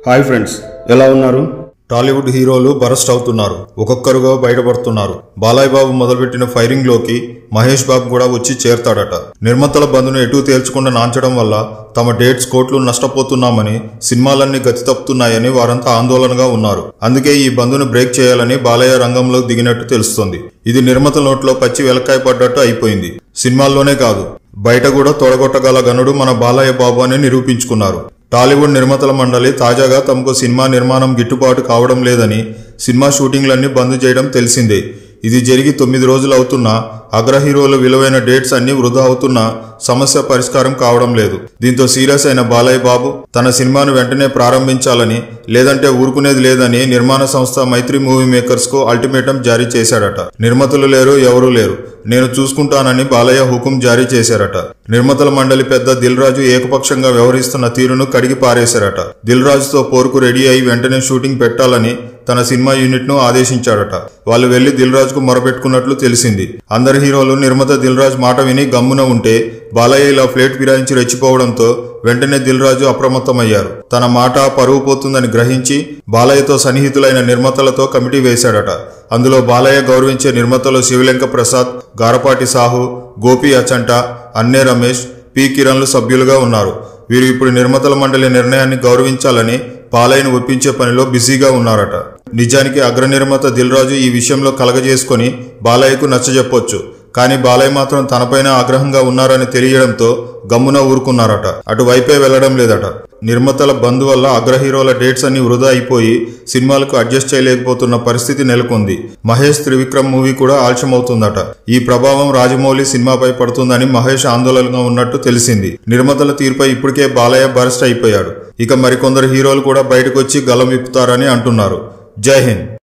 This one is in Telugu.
హాయ్ ఫ్రెండ్స్ ఎలా ఉన్నారు టాలీవుడ్ హీరోలు బరస్ట్ అవుతున్నారు ఒక్కొక్కరుగా బయటపడుతున్నారు బాలయ్య బాబు మొదలుపెట్టిన ఫైరింగ్ లోకి మహేష్ బాబు కూడా వచ్చి చేరతాడట నిర్మాతల బంధును ఎటు తేల్చకుండా నాంచడం వల్ల తమ డేట్స్ కోట్లు నష్టపోతున్నామని సినిమాలన్నీ గతి తప్పుతున్నాయని వారంతా ఆందోళనగా ఉన్నారు అందుకే ఈ బంధును బ్రేక్ చేయాలని బాలయ్య రంగంలోకి దిగినట్టు తెలుస్తోంది ఇది నిర్మాతల నోట్లో పచ్చి వెలకాయ పడ్డట్టు అయిపోయింది సినిమాల్లోనే కాదు బయట కూడా తొడగొట్టగల గనుడు మన బాలయ్య బాబు అని నిరూపించుకున్నారు టాలీవుడ్ నిర్మాతల మండలి తాజాగా తమకు సినిమా నిర్మాణం గిట్టుబాటు కావడం లేదని సినిమా షూటింగ్లన్నీ బంద్ చేయడం తెలిసిందే ఇది జరిగి తొమ్మిది రోజులు అవుతున్నా అగ్ర హీరోల విలువైన డేట్స్ అన్ని వృధా అవుతున్నా సమస్య పరిష్కారం కావడం లేదు దీంతో సీరియస్ అయిన బాలయ్య బాబు తన సినిమాను వెంటనే ప్రారంభించాలని లేదంటే ఊరుకునేది లేదని నిర్మాణ సంస్థ మైత్రి మూవీ మేకర్స్ కు అల్టిమేటం జారీ చేశాడట నిర్మాతలు లేరు ఎవరూ లేరు నేను చూసుకుంటానని బాలయ్య హుకుం జారీ చేశారట నిర్మాతల మండలి పెద్ద దిల్ రాజు ఏకపక్షంగా వ్యవహరిస్తున్న తీరును కడిగి పారేశారట దిల్ రాజుతో పోరుకు రెడీ అయి వెంటనే షూటింగ్ పెట్టాలని తన సినిమా యూనిట్ ను ఆదేశించాడట వాళ్ళు వెళ్లి దిల్ రాజుకు మొరపెట్టుకున్నట్లు తెలిసింది అందరి హీరోలు నిర్మాత దిల్ రాజు మాట విని గమ్మున ఉంటే బాలయ్య ఇలా ప్లేట్ ఫిరాయించి రెచ్చిపోవడంతో వెంటనే దిల్ రాజు అప్రమత్తమయ్యారు తన మాట పరువు పోతుందని గ్రహించి బాలయ్యతో సన్నిహితులైన నిర్మాతలతో కమిటీ వేశాడట అందులో బాలయ్య గౌరవించే నిర్మాతలు శివలింక ప్రసాద్ గారపాటి సాహు గోపి అచంట అన్నే రమేష్ పి కిరణ్లు సభ్యులుగా ఉన్నారు వీరు ఇప్పుడు నిర్మాతల మండలి నిర్ణయాన్ని గౌరవించాలని బాలయ్యను ఒప్పించే పనిలో బిజీగా ఉన్నారట నిజానికి అగ్ర నిర్మాత దిల్ రాజు ఈ విషయంలో కలగజేసుకొని బాలయ్యకు నచ్చజెప్పొచ్చు కానీ బాలయ్య మాత్రం తనపైన ఆగ్రహంగా ఉన్నారని తెలియడంతో గమ్మున ఊరుకున్నారట అటువైపే వెళ్లడం లేదట నిర్మాతల బంద్ వల్ల అగ్ర హీరోల డేట్స్ అన్ని వృధా అయిపోయి సినిమాలకు అడ్జస్ట్ చేయలేకపోతున్న పరిస్థితి నెలకొంది మహేష్ త్రివిక్రమ్ మూవీ కూడా ఆలస్యమవుతుందట ఈ ప్రభావం రాజమౌళి సినిమాపై పడుతుందని మహేష్ ఆందోళనగా ఉన్నట్టు తెలిసింది నిర్మాతల తీరుపై ఇప్పటికే బాలయ్య బరస్ట్ అయిపోయాడు ఇక మరికొందరు హీరోలు కూడా బయటకు వచ్చి గలం విప్పుతారని అంటున్నారు జై హింద్